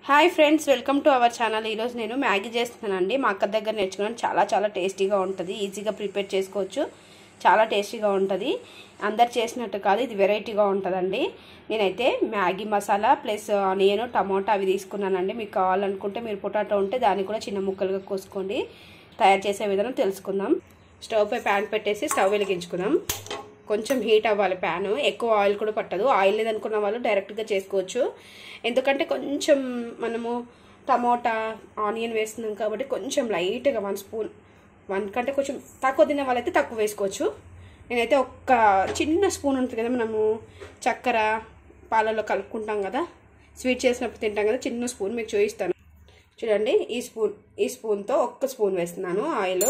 hi friends welcome to our channel ఈరోజు నేను Maggi చేస్తున్నానండి మా అక్క దగ్గర నేర్చుకున్నాను చాలా చాలా టేస్టీగా ఉంటుంది ఈజీగా ప్రిపేర్ చేసుకోవచ్చు చాలా టేస్టీగా ఉంటుంది అందరు చేసినట్టు కాదు ఇది వెరైటీగా ఉంటుందండి నేనైతే Maggi masala plus onion tomato అవి తీసుకున్నానండి మీకు కావాలనుకుంటే మీరు పొటాటో ఉంటే దాన్ని కూడా చిన్న ముక్కలుగా కోసుకోండి తయారు చేసే విధానం తెలుసుకుందాం స్టవ్ పై ప్యాన్ పెట్టేసి స్టవ్ వెలిగించుకుందాం కొంచెం హీట్ అవ్వాలి ప్యాన్ ఎక్కువ ఆయిల్ కూడా పట్టదు ఆయిల్ లేదనుకున్న వాళ్ళు డైరెక్ట్గా చేసుకోవచ్చు ఎందుకంటే కొంచెం మనము టమోటా ఆనియన్ వేస్తున్నాం కాబట్టి కొంచెం లైట్గా వన్ స్పూన్ వన్ కంటే కొంచెం తక్కువ తినే వాళ్ళైతే తక్కువ వేసుకోవచ్చు నేనైతే ఒక్క చిన్న స్పూన్ ఉంటుంది కదా మనము చక్కెర పాలలో కలుపుకుంటాం కదా స్వీట్ చేసినప్పుడు తింటాం కదా చిన్న స్పూన్ మీకు చూపిస్తాను చూడండి ఈ స్పూన్ ఈ స్పూన్తో ఒక్క స్పూన్ వేస్తున్నాను ఆయిల్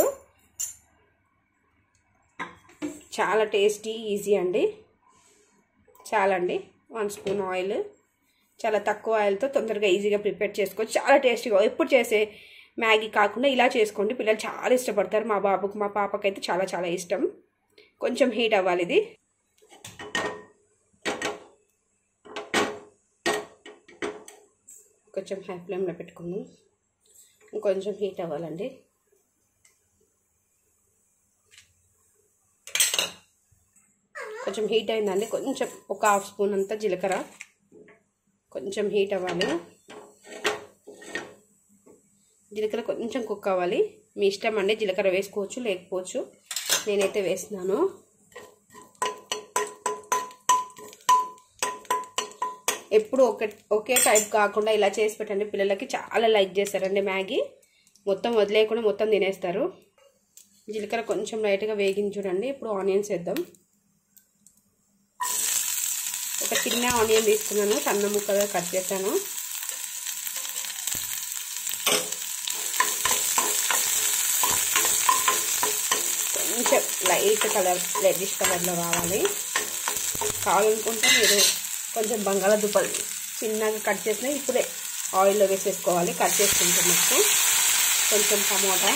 చాలా టేస్టీ ఈజీ అండి చాలా అండి వన్ స్పూన్ ఆయిల్ చాలా తక్కువ ఆయిల్తో తొందరగా ఈజీగా ప్రిపేర్ చేసుకోవచ్చు చాలా టేస్టీగా ఎప్పుడు చేసే మ్యాగీ కాకుండా ఇలా చేసుకోండి పిల్లలు చాలా ఇష్టపడతారు మా బాబుకు మా పాపకైతే చాలా చాలా ఇష్టం కొంచెం హీట్ అవ్వాలి ఇది కొంచెం హై ఫ్లేమ్లో పెట్టుకుందాం ఇంకొంచెం హీట్ అవ్వాలండి కొంచెం హీట్ అయిందండి కొంచెం ఒక హాఫ్ స్పూన్ అంతా జీలకర్ర కొంచెం హీట్ అవ్వాలి జీలకర్ర కొంచెం కుక్ అవ్వాలి మీ ఇష్టం అండి జీలకర్ర వేసుకోవచ్చు లేకపోవచ్చు నేనైతే వేస్తున్నాను ఎప్పుడు ఒకే ఒకే టైప్ కాకుండా ఇలా చేసి పెట్టండి పిల్లలకి చాలా లైక్ చేస్తారండి మ్యాగీ మొత్తం వదిలేయకుండా మొత్తం తినేస్తారు జీలకర్ర కొంచెం లైట్గా వేగించి చూడండి ఇప్పుడు ఆనియన్స్ వేద్దాం ఒక చిన్న ఆనియన్ తీసుకున్నాను సన్న ముక్కగా కట్ చేశాను కొంచెం లైట్ కలర్ రెడ్డిష్ కలర్లో రావాలి కావాలనుకుంటే మీరు కొంచెం బంగాళాదుంపలు చిన్నగా కట్ చేసిన ఇప్పుడే ఆయిల్లో వేసేసుకోవాలి కట్ చేసుకుంటున్నట్టు కొంచెం టమోటా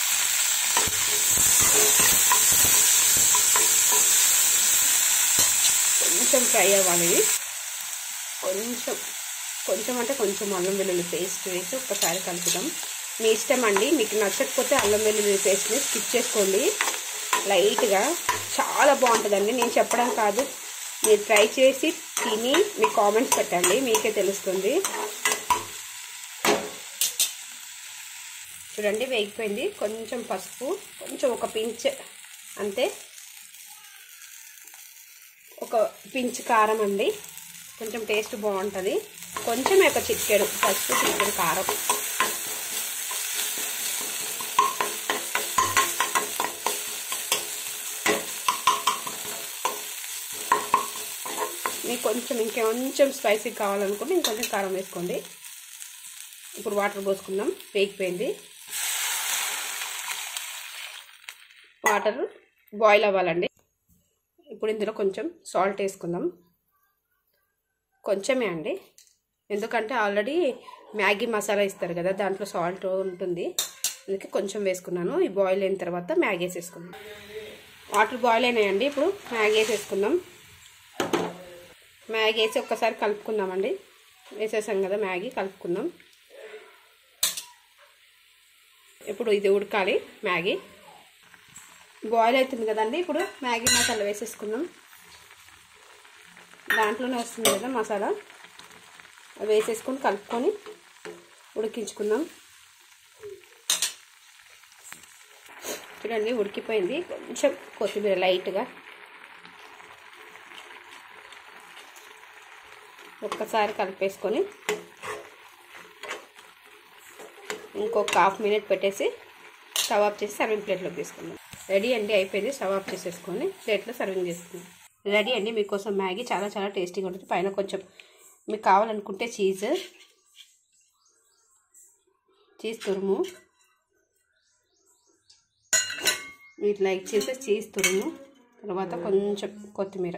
కొంచెం ఫ్రై అవ్వాలి కొంచెం కొంచెం అంటే కొంచెం అల్లం వెల్లుల్లి పేస్ట్ వేసి ఒక్కసారి కలుపుదాం మీ ఇష్టం అండి మీకు నచ్చకపోతే అల్లం వెల్లుల్లి పేస్ట్ని స్కిప్ చేసుకోండి లైట్గా చాలా బాగుంటుందండి నేను చెప్పడం కాదు మీరు ట్రై చేసి తిని మీ కామెంట్స్ పెట్టండి మీకే తెలుస్తుంది చూడండి వేగిపోయింది కొంచెం పసుపు కొంచెం ఒక పించ్ అంతే ఒక పించ్ కారం అండి కొంచెం టేస్ట్ బాగుంటుంది కొంచెం ఒక చిటికెడు పసుపు చిటికెడు కారం మీకు కొంచెం ఇంకొంచెం స్పైసీ కావాలనుకుంటే ఇంకొంచెం కారం వేసుకోండి ఇప్పుడు వాటర్ పోసుకుందాం వేగిపోయింది వాటర్ బాయిల్ అవ్వాలండి ఇప్పుడు ఇందులో కొంచెం సాల్ట్ వేసుకుందాం కొంచెమే అండి ఎందుకంటే ఆల్రెడీ మ్యాగీ మసాలా ఇస్తారు కదా దాంట్లో సాల్ట్ ఉంటుంది అందుకే కొంచెం వేసుకున్నాను ఈ బాయిల్ అయిన తర్వాత మ్యాగీ వేసేసుకుందాం వాటర్ బాయిల్ అయినాయండి ఇప్పుడు మ్యాగీ వేసేసుకుందాం మ్యాగీ వేసి ఒక్కసారి కలుపుకుందామండి వేసేసాం కదా మ్యాగీ కలుపుకుందాం ఇప్పుడు ఇది ఉడకాలి మ్యాగీ బాయిల్ అవుతుంది కదండి ఇప్పుడు మ్యాగీ మసాలా వేసేసుకుందాం దాంట్లోనే వస్తుంది కదా మసాలా వేసేసుకొని కలుపుకొని ఉడికించుకుందాం చూడండి ఉడికిపోయింది కొంచెం కొత్తిమీర లైట్గా ఒక్కసారి కలిపేసుకొని ఇంకొక హాఫ్ మినిట్ పెట్టేసి స్టవ్ ఆఫ్ చేసి సర్వింగ్ ప్లేట్లోకి తీసుకుందాం రెడీ అండి అయిపోయింది స్టవ్ ఆఫ్ చేసేసుకొని ప్లేట్లో సర్వింగ్ చేసుకుందాం రెడీ అండి మీకోసం మ్యాగీ చాలా చాలా టేస్టీగా ఉంటుంది పైన కొంచెం మీకు కావాలనుకుంటే చీజ్ చీజ్ తురుము మీరు లైక్ చేస్తే చీజ్ తురుము తర్వాత కొంచెం కొత్తిమీర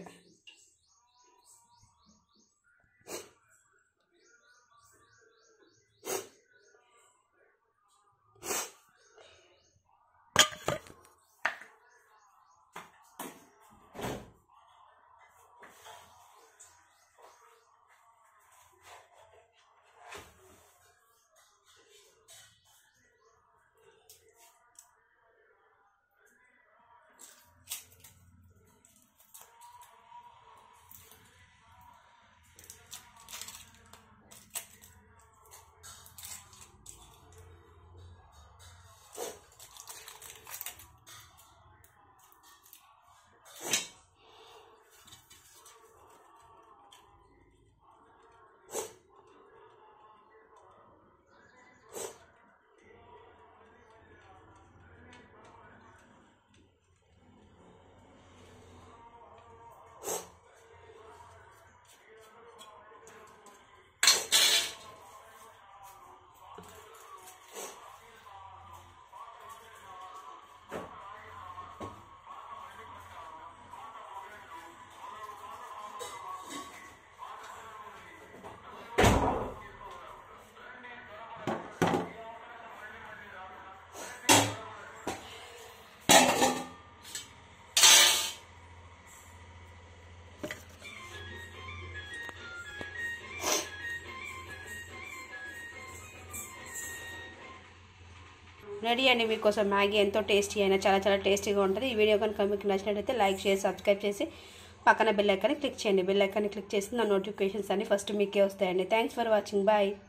రెడీ అండి మీకోసం మ్యాగీ ఎంతో టేస్టీ అయినా చాలా చాలా టేస్టీగా ఉంటుంది ఈ వీడియో కనుక మీకు నచ్చినట్లయితే లైక్ చేసి సబ్స్క్రైబ్ చేసి పక్కన బెల్ ఐకాన్ని క్లిక్ చేయండి బెల్ ఐకాన్ని క్లిక్ చేసి నా నోటిఫికేషన్స్ అన్ని ఫస్ట్ మీకే వస్తాయండి థ్యాంక్స్ ఫర్ వాచింగ్ బాయ్